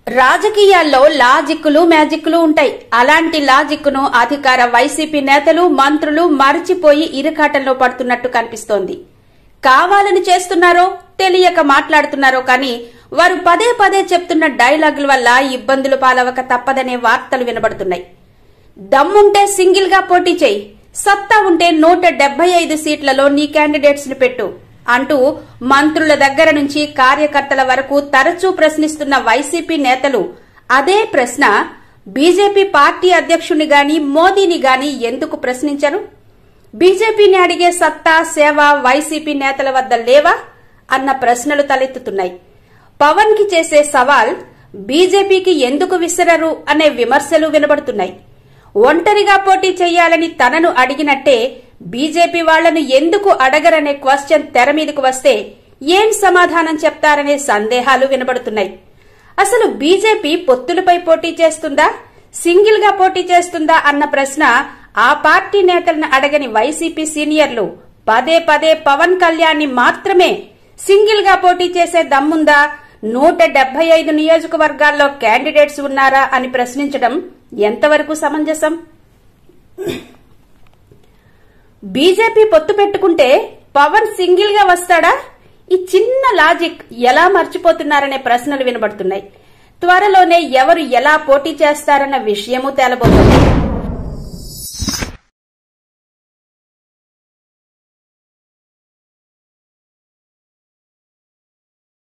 రాజకీయాల్లో లాజిక్కులు మ్యాజిక్లు ఉంటాయి అలాంటి లాజిక్ను అధికార వైసీపీ నేతలు మంత్రులు మరచిపోయి ఇరుకాటంలో పడుతున్నట్టు కనిపిస్తోంది కావాలని చేస్తున్నారో తెలియక మాట్లాడుతున్నారో కానీ వారు పదే పదే చెప్తున్న డైలాగుల వల్ల ఇబ్బందులు పాలవక తప్పదనే వార్తలు వినబడుతున్నాయి దమ్ముంటే సింగిల్ గా పోటీ చేయి సత్తా ఉంటే నూట డెబ్బై ఐదు సీట్లలో నీ క్యాండిడేట్స్ ని పెట్టు అంటూ మంత్రుల దగ్గర నుంచి కార్యకర్తల వరకు తరచూ ప్రశ్నిస్తున్న వైసీపీ నేతలు అదే ప్రశ్న బీజేపీ పార్టీ అధ్యక్షుని గాని మోదీని గాని ఎందుకు ప్రశ్నించరు బీజేపీని అడిగే సత్తా సేవ వైసీపీ నేతల వద్ద లేవా అన్న ప్రశ్నలు తలెత్తుతున్నాయి పవన్ కి చేసే సవాల్ బీజేపీకి ఎందుకు విసరరు అనే విమర్శలు వినబడుతున్నాయి ఒంటరిగా పోటీ చేయాలని తనను అడిగినట్టే బీజేపీ వాళ్లను ఎందుకు అడగరనే క్వశ్చన్ తెర మీదకు వస్తే ఏం సమాధానం చెప్తారనే సందేహాలు వినబడుతున్నాయి అసలు బీజేపీ పొత్తులపై పోటీ చేస్తుందా సింగిల్ గా పోటీ చేస్తుందా అన్న ప్రశ్న ఆ పార్టీ నేతలను అడగని వైసీపీ సీనియర్లు పదే పదే పవన్ కళ్యాణ్ మాత్రమే సింగిల్ గా పోటీ చేసే దమ్ముందా నూట డెబ్బై ఐదు నియోజకవర్గాల్లో క్యాండిడేట్స్ ఉన్నారా అని ప్రశ్నించడం ఎంతవరకు సమంజసం బీజేపీ పొత్తు పెట్టుకుంటే పవన్ సింగిల్ గా వస్తాడా ఈ చిన్న లాజిక్ ఎలా మర్చిపోతున్నారనే ప్రశ్నలు వినబడుతున్నాయి త్వరలోనే ఎవరు ఎలా పోటీ చేస్తారన్న విషయము తేలబోతోంది